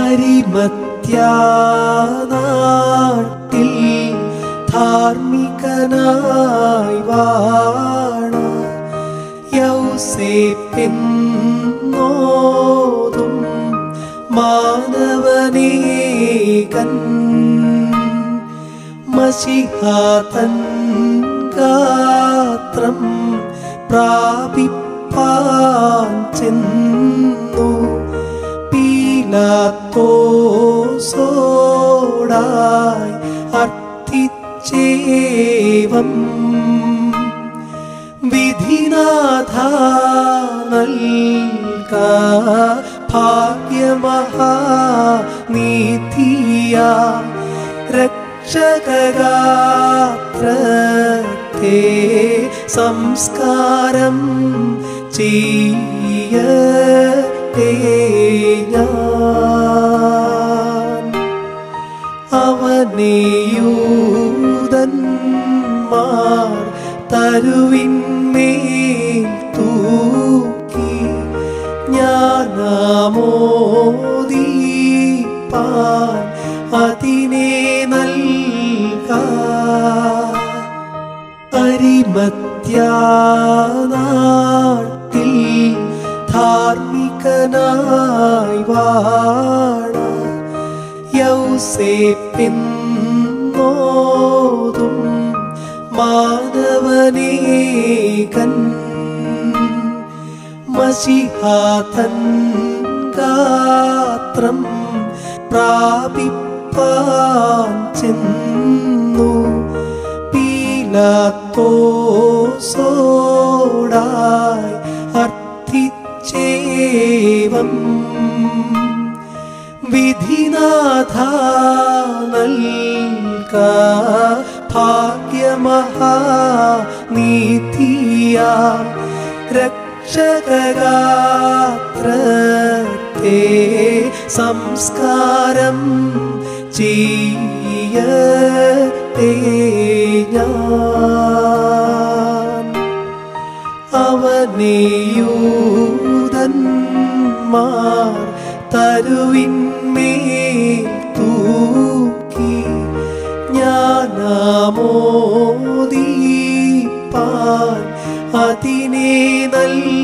അരിമത്യാനാട്ടിൽ ധാർമ്മികനായി വാണ യൗസേപ്പെന്നോതും മാനവനേകൻ മഷിഹാതൻ ഗാത്രം പ്രാപിപ്പാൻ ചെന്നു പീലാത്തോസോടായി അർത്ഥിച്ചേവം വിധിനാഥ നൽക ഭാഗ്യമഹാനീതിയ രക്ഷകഗാത്രത്തെ സംസ്കാരം ചെയ്യട്ടേ ഞാൻ അവനെയൂതന്മാർ തരുവിന്മേൽ തൂക്കി ഞാനാമോദീപ്പാൻ അതിനെ നൽക അരിമത്യാനാട്ടിൽ ധാർമ്മികനായി വാണ യൗസേപ്പെന്നോതും മാനവനേകൻ മഷിഹാതൻ ഗാത്രം പ്രാപിപ്പാൻ ചെന്നു പീലാത്തോസോടായി അർത്ഥിച്ചേവം വിധിനാഥ നൽക ഭാഗ്യമഹാനീതിയ രക്ഷകഗാത്രത്തെ സംസ്കാരം ചെയ്യട്ടേ ഞാൻ അവനെയൂതന്മാർ തരുവിന്മേൽ തൂക്കി ഞാനാമോദീപ്പാൻ അതിനെ നൽക